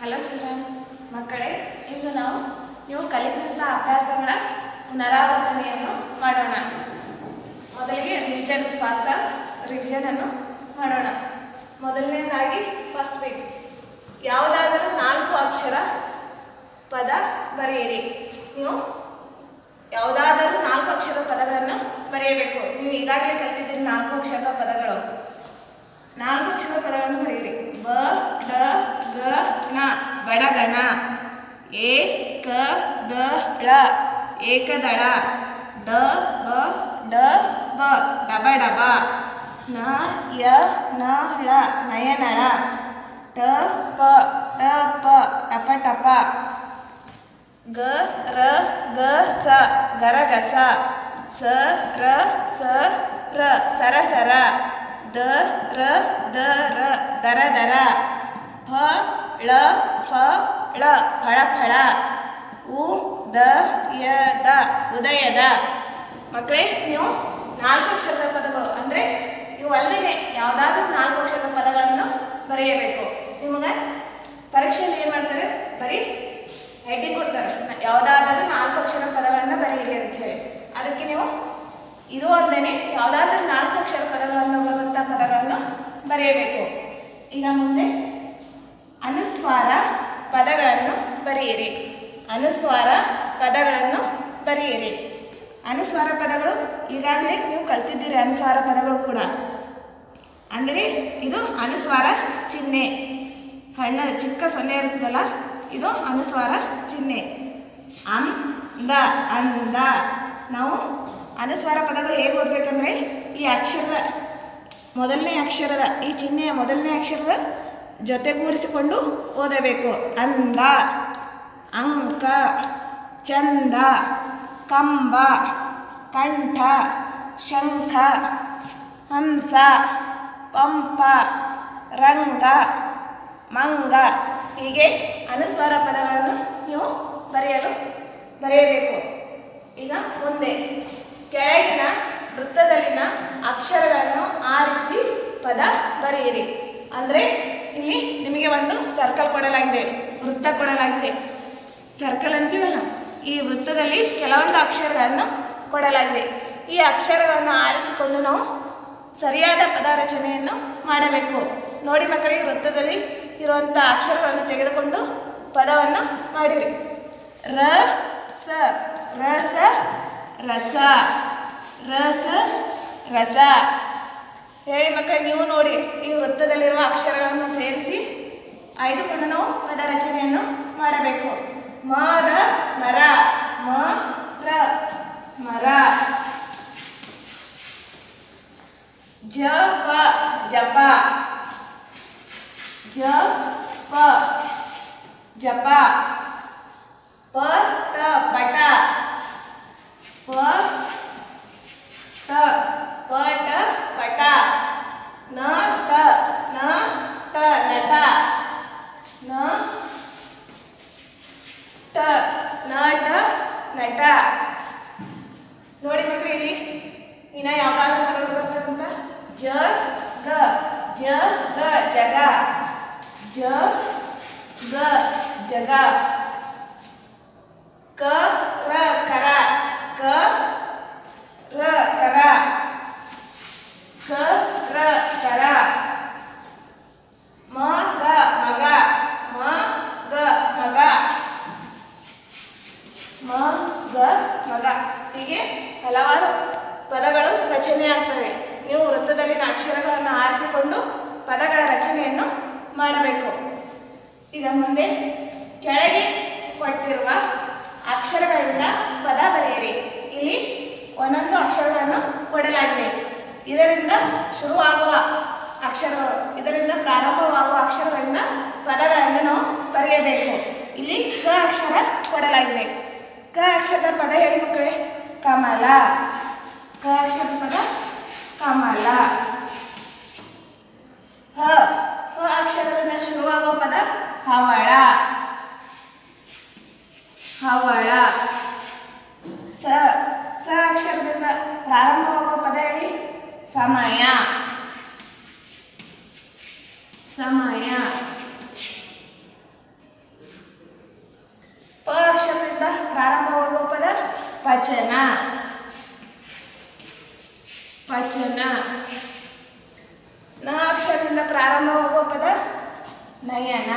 hello children ಮಕ್ಕಳೇ ಇಂದು ನಾವು ನೀವು ಕಲಿತಂಥ ಅಭ್ಯಾಸಗಳ ಪುನರಾವರ್ತನೆಯನ್ನು ಮಾಡೋಣ ಮೊದಲಿಗೆ ರಿವಿಷನ್ ಫಾಸ್ಟ್ ರಿವಿಷನ್ ಅನ್ನು ಮಾಡೋಣ ಮೊದಲನೇದಾಗಿ ಫಸ್ಟ್ ವೀಕ್ ಯಾವುದಾದರೂ ನಾಲ್ಕು ಅಕ್ಷರ ಪದ ಬರೆಯಿರಿ ನೀವು ಯಾವುದಾದರೂ ನಾಲ್ಕು ಅಕ್ಷರ ಪದಗಳನ್ನು ಬರೆಯಬೇಕು ನೀವು ಈಗಾಗಲೇ ಕಲಿತಿದ್ದೀರಿ ನಾಲ್ಕು ಅಕ್ಷರದ ಪದಗಳು ನಾಲ್ಕು ಅಕ್ಷರ ಪದಗಳನ್ನು ಬರೆಯಿರಿ ಬ ಡ ಗ ಣ ಬಡಗಣ ಏ ಕ ದ ಳ ಏಕದಳ ಡ ಬ ಡ ಬ ಡಬ ಡಬ ನ ಯ ನ ಳ ನಯನಳ ಟ ಪ ಟ ಪ ಟಪ ಟಪ ಗ ರ ಗ ಸ ಗರಗಸ ಸ ರ ಸ ರ ಸರಸರ ದ ರ ದ ರ ದರ ದರ ಫ ಳ ಫ ಳ ಫಳ ಫಳ ಉ ದ ಯ ದ ಉದಯದ ಮಕ್ಕಳೇ ನೀವು ನಾಲ್ಕು ಅಕ್ಷರದ ಪದಗಳು ಅಂದರೆ ಇವು ಅಲ್ಲದೆ ಯಾವುದಾದ್ರೂ ನಾಲ್ಕು ಅಕ್ಷರದ ಪದಗಳನ್ನು ಬರೆಯಬೇಕು ನಿಮಗೆ ಪರೀಕ್ಷೆಯಲ್ಲಿ ಏನು ಮಾಡ್ತಾರೆ ಬರೀ ಹೆಡ್ಡಿ ಕೊಡ್ತಾರೆ ನ- ಯಾವುದಾದರೂ ನಾಲ್ಕು ಅಕ್ಷರ ಪದಗಳನ್ನು ಬರೆಯಿರಿ ಅಂತ ಹೇಳಿ ಅದಕ್ಕೆ ನೀವು ಇದು ಅಲ್ಲದೆ ಯಾವುದಾದ್ರೂ ನಾಲ್ಕು ಅಕ್ಷರ ಪದಗಳನ್ನು ಬರುವಂಥ ಪದಗಳನ್ನು ಬರೆಯಬೇಕು ಈಗ ಮುಂದೆ ಅನುಸ್ವಾರ ಪದಗಳನ್ನು ಬರೆಯಿರಿ ಅನುಸ್ವಾರ ಪದಗಳನ್ನು ಬರೆಯಿರಿ ಅನುಸ್ವಾರ ಪದಗಳು ಈಗಾಗಲೇ ನೀವು ಕಲ್ತಿದ್ದೀರಿ ಅನುಸ್ವಾರ ಪದಗಳು ಕೂಡ ಅಂದರೆ ಇದು ಅನುಸ್ವಾರ ಚಿಹ್ನೆ ಸಣ್ಣ ಚಿಕ್ಕ ಸೊನ್ನೆ ಇರ್ತದಲ್ಲ ಇದು ಅನುಸ್ವಾರ ಚಿಹ್ನೆ ಅಂ ದ ಅಂದ ನಾವು ಅನುಸ್ವಾರ ಪದಗಳು ಹೇಗೆ ಓದಬೇಕಂದ್ರೆ ಈ ಅಕ್ಷರದ ಮೊದಲನೇ ಅಕ್ಷರದ ಈ ಚಿಹ್ನೆಯ ಮೊದಲನೇ ಅಕ್ಷರದ ಜೊತೆಗೂಡಿಸಿಕೊಂಡು ಓದಬೇಕು ಅಂದ ಅಂಕ ಚಂದ ಕಂಬ ಕಂಠ ಶಂಖ ಹಂಸ ಪಂಪ ರಂಗ ಮಂಗ ಹೀಗೆ ಅನುಸ್ವಾರ ಪದಗಳನ್ನು ನೀವು ಬರೆಯಲು ಬರೆಯಬೇಕು ಈಗ ಮುಂದೆ ಕೆಳಗಿನ ವೃತ್ತದಲ್ಲಿನ ಅಕ್ಷರಗಳನ್ನು ಆರಿಸಿ ಪದ ಬರೆಯಿರಿ ಅಂದರೆ ಇಲ್ಲಿ ನಿಮಗೆ ಒಂದು ಸರ್ಕಲ್ ಕೊಡಲಾಗಿದೆ ವೃತ್ತ ಕೊಡಲಾಗಿದೆ ಸರ್ಕಲ್ ಅಂತೀವಲ್ಲ ಈ ವೃತ್ತದಲ್ಲಿ ಕೆಲವೊಂದು ಅಕ್ಷರಗಳನ್ನು ಕೊಡಲಾಗಿದೆ ಈ ಅಕ್ಷರಗಳನ್ನು ಆರಿಸಿಕೊಂಡು ನಾವು ಸರಿಯಾದ ಪದ ರಚನೆಯನ್ನು ಮಾಡಬೇಕು ನೋಡಿ ಮಕ್ಕಳಿಗೆ ವೃತ್ತದಲ್ಲಿ ಇರುವಂಥ ಅಕ್ಷರಗಳನ್ನು ತೆಗೆದುಕೊಂಡು ಪದವನ್ನು ಮಾಡಿರಿ ರ ಸ ರಸ ರಸ ರಸ ರಸ ಹೇಳಿ ಮಕ್ಕಳು ನೀವು ನೋಡಿ ಈ ವೃತ್ತದಲ್ಲಿರುವ ಅಕ್ಷರಗಳನ್ನು ಸೇರಿಸಿ ಆಯ್ದುಕೊಂಡು ನಾವು ಪದ ರಚನೆಯನ್ನು ಮಾಡಬೇಕು ಮ ರ ಮರ ಮ ರ ಮರ ಜ ಪ ಜಪ ಜ ಪ ಜಪ ಪ ಟ ಪಟ ಪ ಟ ಪಟ ಪಟ ನ ಟ ನ ಟ ನಟ ನ ಟ ನಟ ನಟ ನೋಡಿ ಮಕ್ಕಳು ಇಲ್ಲಿ ಇನ್ನ ಯಾವ್ದಾದ್ರು ಪದಗಳು ಬರ್ತವೆ ಅಂತ ಜ ಗ ಜ ಗ ಜಗ ಜ ಗ ಜಗ ಕ ರ ಕರ ಕ ರ ಕರ ಕ ರ ಕರ ಮ ಗ ಮಗ ಮ ಗ ಮಗ ಮ ಗ ಮಗ ಹೀಗೆ ಹಲವಾರು ಪದಗಳು ರಚನೆ ಆಗ್ತವೆ ನೀವು ವೃತ್ತದಲ್ಲಿನ ಅಕ್ಷರಗಳನ್ನು ಆರಿಸಿಕೊಂಡು ಪದಗಳ ರಚನೆಯನ್ನು ಮಾಡಬೇಕು ಈಗ ಮುಂದೆ ಕೆಳಗೆ ಕೊಟ್ಟಿರುವ ಅಕ್ಷರಗಳಿಂದ ಪದ ಬರೆಯಿರಿ ಇಲ್ಲಿ ಒಂದೊಂದು ಅಕ್ಷರಗಳನ್ನು ಕೊಡಲಾಗಿದೆ ಇದರಿಂದ ಶುರುವಾಗುವ ಅಕ್ಷರಗಳು ಇದರಿಂದ ಪ್ರಾರಂಭವಾಗುವ ಅಕ್ಷರಗಳಿಂದ ಪದಗಳನ್ನು ನಾವು ಬರೆಯಬೇಕು ಇಲ್ಲಿ ಕ ಅಕ್ಷರ ಕೊಡಲಾಗಿದೆ ಕ ಅಕ್ಷರದ ಪದ ಹೇಳಿ ಮಕ್ಕಳೇ ಕಮಲ ಕ ಅಕ್ಷರದ ಪದ ಕಮಲ ಹ ಹ ಅಕ್ಷರದಿಂದ ಶುರುವಾಗುವ ಪದ ಹವಳ ಹವಳ ಸ ಸ ಅಕ್ಷರದಿಂದ ಪ್ರಾರಂಭವಾಗುವ ಪದ ಹೇಳಿ ಸಮಯ ಸಮಯ ಪ್ರಾರಂಭವಾಗುವ ಪದ ಪಚನ ಪಚನ ನ ಅಕ್ಷರದಿಂದ ಪ್ರಾರಂಭವಾಗುವ ಪದ ನಯನ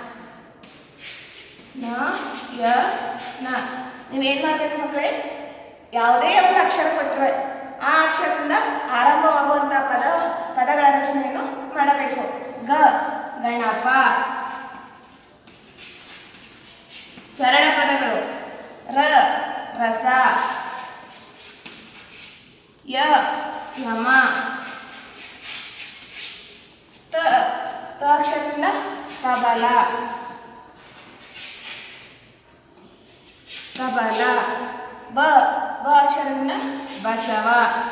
ನ ಯ ನ ನೀವೇನು ಮಾಡಬೇಕು ಮಕ್ಕಳೇ ಯಾವುದೇ ಒಂದು ಅಕ್ಷರ ಕೊಟ್ಟರೆ ಆ ಅಕ್ಷರದಿಂದ ಆರಂಭವಾಗುವಂಥ ಪದ ಪದಗಳ ರಚನೆಯನ್ನು ಮಾಡಬೇಕು ಗ ಗಣಪ ಸರಳ ಪದಗಳು ರ ರಸ ಯ ಯಮ ತ ತ ಅಕ್ಷರದಿಂದ ತಬಲ ತಬಲ ಬ ಬ ಅಕ್ಷರದಿಂದ ಬಸವ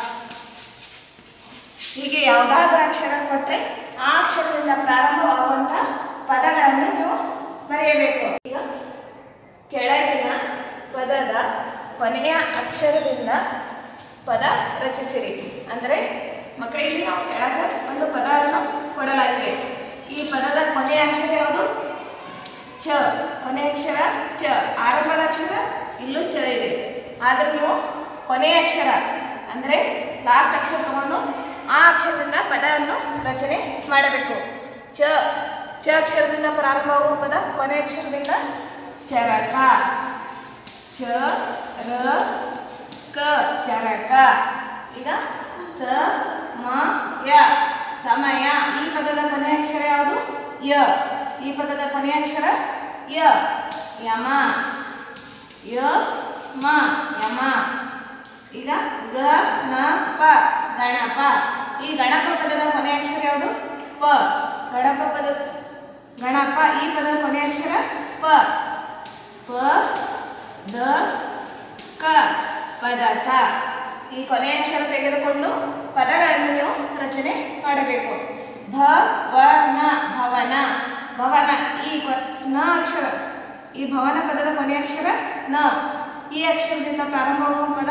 ಹೀಗೆ ಯಾವುದಾದ್ರೂ ಅಕ್ಷರ ಕೊಟ್ಟರೆ ಆ ಅಕ್ಷರದಿಂದ ಪ್ರಾರಂಭವಾಗುವಂಥ ಪದಗಳನ್ನು ನೀವು ಬರೆಯಬೇಕು ಈಗ ಕೆಳಗಿನ ಪದದ ಕೊನೆಯ ಅಕ್ಷರದಿಂದ ಪದ ರಚಿಸಿರಿ ಅಂದರೆ ಮಕ್ಕಳಿಗೆ ನಾವು ಕೆಳಗೆ ಒಂದು ಪದವನ್ನು ಕೊಡಲಾಗಿದೆ ಈ ಪದದ ಕೊನೆಯ ಅಕ್ಷರ ಯಾವುದು ಚ ಕೊನೆಯ ಅಕ್ಷರ ಚ ಆರಂಭದ ಅಕ್ಷರ ಇಲ್ಲೂ ಚ ಇದೆ ಆದರೆ ನೀವು ಕೊನೆಯ ಅಕ್ಷರ ಅಂದರೆ ಲಾಸ್ಟ್ ಅಕ್ಷರ ತಗೊಂಡು ಆ ಅಕ್ಷರದಿಂದ ಪದವನ್ನು ರಚನೆ ಮಾಡಬೇಕು ಚ ಚ ಅಕ್ಷರದಿಂದ ಪ್ರಾರಂಭವಾಗುವ ಪದ ಕೊನೆಯ ಅಕ್ಷರದಿಂದ ಚರಕ ಚ ರ ಕ ಚರಕ ಈಗ ಸ ಮ ಯ ಸಮಯ ಈ ಪದದ ಕೊನೆಯ ಅಕ್ಷರ ಯಾವುದು ಯ ಈ ಪದದ ಕೊನೆಯ ಅಕ್ಷರ ಯ ಯಮ ಯ ಮ ಯಮ ಈಗ ಗ ನ ಪ ಗಣಪ ಈ ಗಣಪ ಪದದ ಕೊನೆಯ ಅಕ್ಷರ ಯಾವುದು ಪ ಗಣಪ ಪದ ಗಣಪ ಈ ಪದದ ಕೊನೆಯ ಅಕ್ಷರ ಪ ಪ ದ ಕ ಪದಕ ಈ ಕೊನೆಯ ಅಕ್ಷರ ತೆಗೆದುಕೊಂಡು ಪದಗಳನ್ನು ನೀವು ರಚನೆ ಮಾಡಬೇಕು ಭ ವ ನ ಭವನ ಭವನ ಈ ಕೊ- ನ ಅಕ್ಷರ ಈ ಭವನ ಪದದ ಕೊನೆಯ ಅಕ್ಷರ ನ ಈ ಅಕ್ಷರದಿಂದ ಪ್ರಾರಂಭವಾಗುವ ಪದ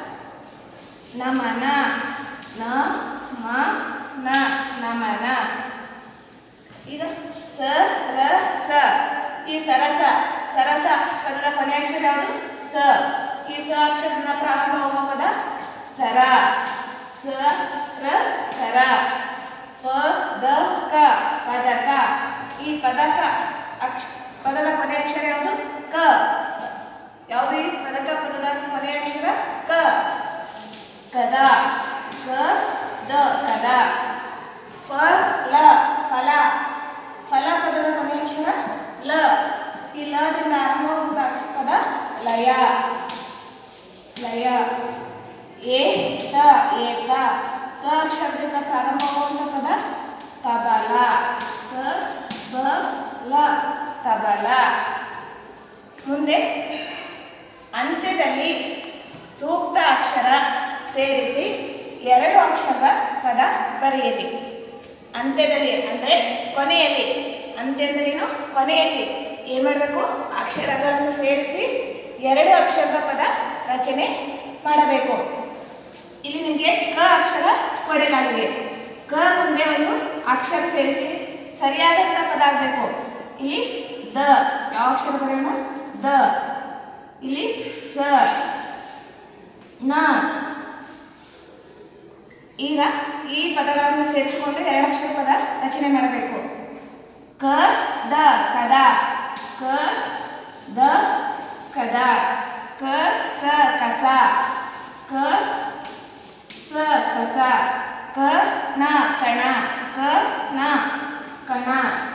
ನಮನ ನ ಮ ನ ನಮನ ಈಗ ಸ ರ ಸ ಈ ಸರಸ ಸರಸ ಪದದ ಕೊನೆಯ ಅಕ್ಷರ ಯಾವುದು ಸ ಈ ಸ ಅಕ್ಷರದಿಂದ ಪ್ರಾರಂಭವಾಗುವ ಪದ ಸರ ಸ ರ ಸರ ಪ ದ ಕ ಪದಕ ಈ ಪದಕ ಅಕ್ಷ ಪದದ ಕೊನೆಯ ಅಕ್ಷರ ಯಾವುದು ಕ ಯಾವುದು ಈ ಪದಕ ಪದದ ಕೊನೆಯ ಅಕ್ಷರ ಕ ಕದ ಕ ದ ಕದ ಫಲ ಫಲ ಫಲ ಪದದ ಕೊನೆಯ ಅಕ್ಷರ ಲ ಈ ಲದಿಂದ ಆರಂಭವಾಗುವಂಥ ಅಕ್ಷ ಪದ ಲಯ ಲಯ ಏತ ಏತ ತ ಅಕ್ಷರದಿಂದ ಪ್ರಾರಂಭವಾಗುವಂಥ ಪದ ತಬಲ ತ ಬ ಲ ತಬಲ ಮುಂದೆ ಅಂತ್ಯದಲ್ಲಿ ಸೂಕ್ತ ಅಕ್ಷರ ಸೇರಿಸಿ ಎರಡು ಅಕ್ಷರದ ಪದ ಬರೆಯಿರಿ ಅಂತ್ಯದಲ್ಲಿ ಅಂದರೆ ಕೊನೆಯಲ್ಲಿ ಅಂತ್ಯ ಅಂದ್ರೇನು ಕೊನೆಯಲ್ಲಿ ಏನು ಮಾಡಬೇಕು ಅಕ್ಷರಗಳನ್ನು ಸೇರಿಸಿ ಎರಡು ಅಕ್ಷರದ ಪದ ರಚನೆ ಮಾಡಬೇಕು ಇಲ್ಲಿ ನಿಮಗೆ ಕ ಅಕ್ಷರ ಕೊಡಲಾಗಿದೆ ಕ ಮುಂದೆ ಒಂದು ಅಕ್ಷರ ಸೇರಿಸಿ ಸರಿಯಾದಂಥ ಪದ ಆಗಬೇಕು ಇಲ್ಲಿ ದ ಯಾವ ಅಕ್ಷರ ಬರೆಯೋಣ ದ ಇಲ್ಲಿ ಸ ನ ಈಗ ಈ ಪದಗಳನ್ನು ಸೇರಿಸಿಕೊಂಡು ಎರಡು ಅಕ್ಷರ ಪದ ರಚನೆ ಮಾಡಬೇಕು ಕ ದ ಕದ ಕ ದ ಕದ ಕ ಸ ಕಸ ಕ ಸ ಕಸ ಕ ನ ಕಣ ಕ ನ ಕಣ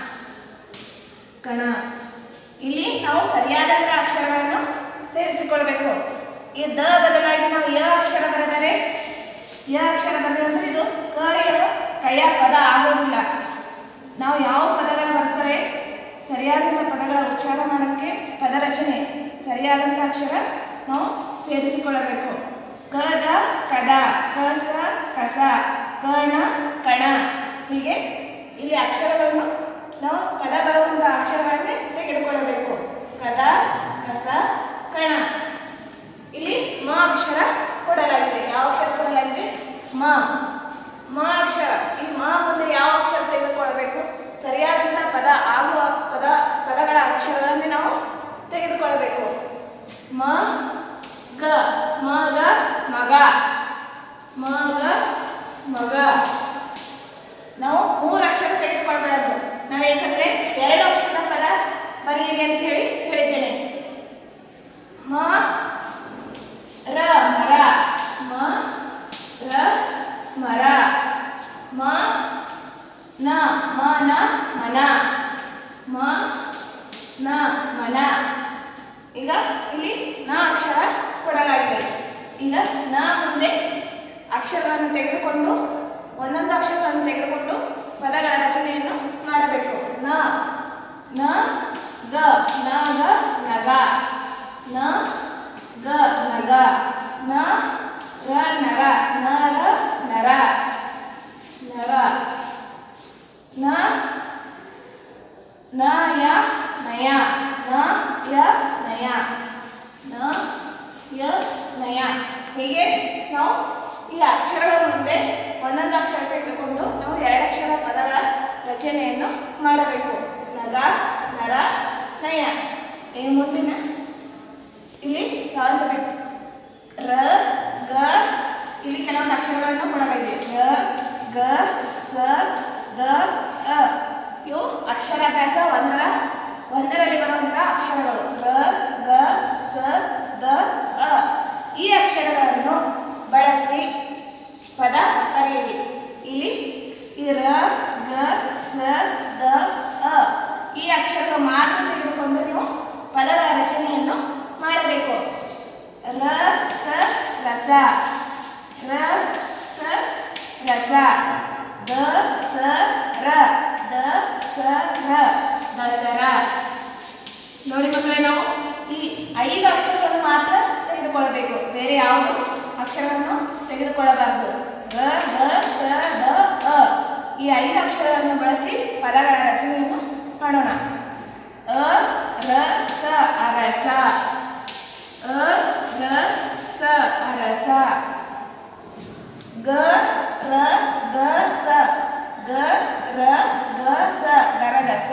ಕಣ ಇಲ್ಲಿ ನಾವು ಸರಿಯಾದಂಥ ಅಕ್ಷರಗಳನ್ನು ಸೇರಿಸಿಕೊಳ್ಬೇಕು ಈ ದ ಬದಲಾಗಿ ನಾವು ಯ ಅಕ್ಷರ ಬರೆದರೆ ಯ ಅಕ್ಷರ ಬರೆದರೆ ಅಂದ್ರೆ ಇದು ಕ ಯ ಕಯ ಪದ ಆಗೋದಿಲ್ಲ ನಾವು ಯಾವ ಪದಗಳು ಬರ್ತವೆ ಸರಿಯಾದಂಥ ಪದಗಳ ಉಚ್ಚಾರ ಮಾಡೋಕ್ಕೆ ಪದ ರಚನೆ ಸರಿಯಾದಂಥ ಅಕ್ಷರ ನಾವು ಸೇರಿಸಿಕೊಳ್ಳಬೇಕು ಕದ ಕದ ಕಸ ಕಸ ಕಣ ಕಣ ಹೀಗೆ ಇಲ್ಲಿ ಅಕ್ಷರಗಳನ್ನು ನಾವು ಪದ ಬರುವಂಥ ಅಕ್ಷರಗಳನ್ನೇ ತೆಗೆದುಕೊಳ್ಳಬೇಕು ಕದ ಕಸ ಕಣ ಇಲ್ಲಿ ಮ ಅಕ್ಷರ ಕೊಡಲಾಗಿದೆ ಯಾವ ಅಕ್ಷರ ಕೊಡಲಾಗಿದೆ ಮ ಮ ಅಕ್ಷರ ಈ ಮ ಮುಂದೆ ಯಾವ ಅಕ್ಷರ ತೆಗೆದುಕೊಳ್ಳಬೇಕು ಸರಿಯಾದಂಥ ಪದ ಆಗುವ ಪದ ಪದಗಳ ಅಕ್ಷರಗಳನ್ನೇ ನಾವು ತೆಗೆದುಕೊಳ್ಳಬೇಕು ಮ ಗ ಮಗ ಮಗ ಮಗ ಮಗ ನಾವು ಮೂರು ಅಕ್ಷರ ತೆಗೆದುಕೊಳ್ಬಾರ್ದು ನಾವು ಯಾಕಂದ್ರೆ ಎರಡು ಅಕ್ಷರದ ಪದ ಬರೆಯಿರಿ ಅಂತ ಹೇಳಿ ಹೇಳಿದ್ದೇನೆ ಮ ರ ಮರ ಮ ರ ಮರ ಮ ನ ಮ ನ ಮನ ಮ ನ ಮನ ಈಗ ಇಲ್ಲಿ ನ ಅಕ್ಷರ ಕೊಡಲಾಗಿದೆ ಈಗ ನ ಮುಂದೆ ಅಕ್ಷರಗಳನ್ನು ತೆಗೆದುಕೊಂಡು ಒಂದೊಂದು ಅಕ್ಷರಗಳನ್ನು ತೆಗೆದುಕೊಂಡು ಪದಗಳ ರಚನೆಯನ್ನು ಮಾಡಬೇಕು ನ ನ ಗ ನ ಗ ನಗ ನ ಗ ನಗ ನ ರ ನರ ನ ರ ನರ ನರ ನ ನ ಯ ನಯ ನ ಯ ನಯ ನ ಯ ನಯ ಹೀಗೆ ನಾವು ಈ ಅಕ್ಷರಗಳ ಮುಂದೆ ಒಂದೊಂದು ಅಕ್ಷರ ತೆಗೆದುಕೊಂಡು ನಾವು ಎರಡು ಅಕ್ಷರ ಪದಗಳ ರಚನೆಯನ್ನು ಮಾಡಬೇಕು ನಗ ನರ ನಯ ಈ ಮುಂದಿನ ಇಲ್ಲಿ ಸಾವಂತ ಬಿಟ್ಟು ರ ಗ ಇಲ್ಲಿ ಕೆಲವೊಂದು ಅಕ್ಷರಗಳನ್ನು ಕೊಡಲಾಗಿದೆ ರ ಗ ಸ ದ ಅ ಇವು ಅಕ್ಷರಾಭ್ಯಾಸ ಒಂದರ ಒಂದರಲ್ಲಿ ಬರುವಂತಹ ಅಕ್ಷರಗಳು ರ ಗ ಸ ದ ಅ ಈ ಅಕ್ಷರಗಳನ್ನು ಬಳಸಿ ಪದ ಬರೆಯಿರಿ ಇಲ್ಲಿ ಈ ರ ಗ ಸ ದ ಅ ಈ ಅಕ್ಷರಗಳು ಮಾತ್ರ ತೆಗೆದುಕೊಂಡು ನೀವು ಪದಗಳ ರಚನೆಯನ್ನು ಮಾಡಬೇಕು ರ ಸ ರಸ ರ ಸ ರಸ ದ ಸ ರ ದ ಸ ರ ದಸರ ನೋಡಿ ಮಕ್ಕಳೇ ನಾವು ಈ ಐದು ಅಕ್ಷರಗಳನ್ನು ಮಾತ್ರ ತೆಗೆದುಕೊಳ್ಳಬೇಕು ಬೇರೆ ಯಾವುದು ಅಕ್ಷರವನ್ನು ತೆಗೆದುಕೊಳ್ಳಬಾರದು ರ ದ ಸ ದ ಅ ಈ ಐದು ಅಕ್ಷರಗಳನ್ನು ಬಳಸಿ ಪದಗಳ ರಚನೆಯನ್ನು ಮಾಡೋಣ ಅ ರ ಸ ಅರಸ ಅ ರ ಸ ಅರಸ ಗ ರ ಗ ಸ ಗ ರ ಗ ಸ ಗರಗಸ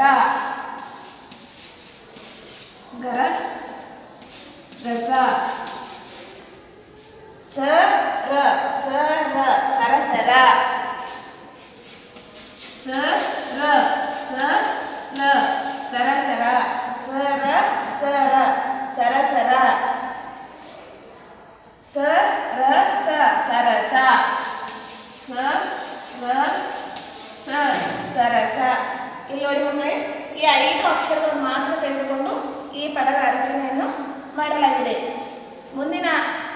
ಗರ ಗಸ ಸ ರ ಸ ರ ಸರಸರ ಸ ರ ಸ ರ ಸರಸರ ಸ ರ ಸ ರ ಸರಸರ ಸ ರ ಸ ಸರಸ ಸ ರ ಸ ಸರಸ ಇಲ್ಲಿ ನೋಡಿ ಮಕ್ಕಳೇ ಈ ಐದು ಅಕ್ಷರಗಳನ್ನು ಮಾತ್ರ ತೆಗೆದುಕೊಂಡು ಈ ಪದಗಳ ರಚನೆಯನ್ನು ಮಾಡಲಾಗಿದೆ ಮುಂದಿನ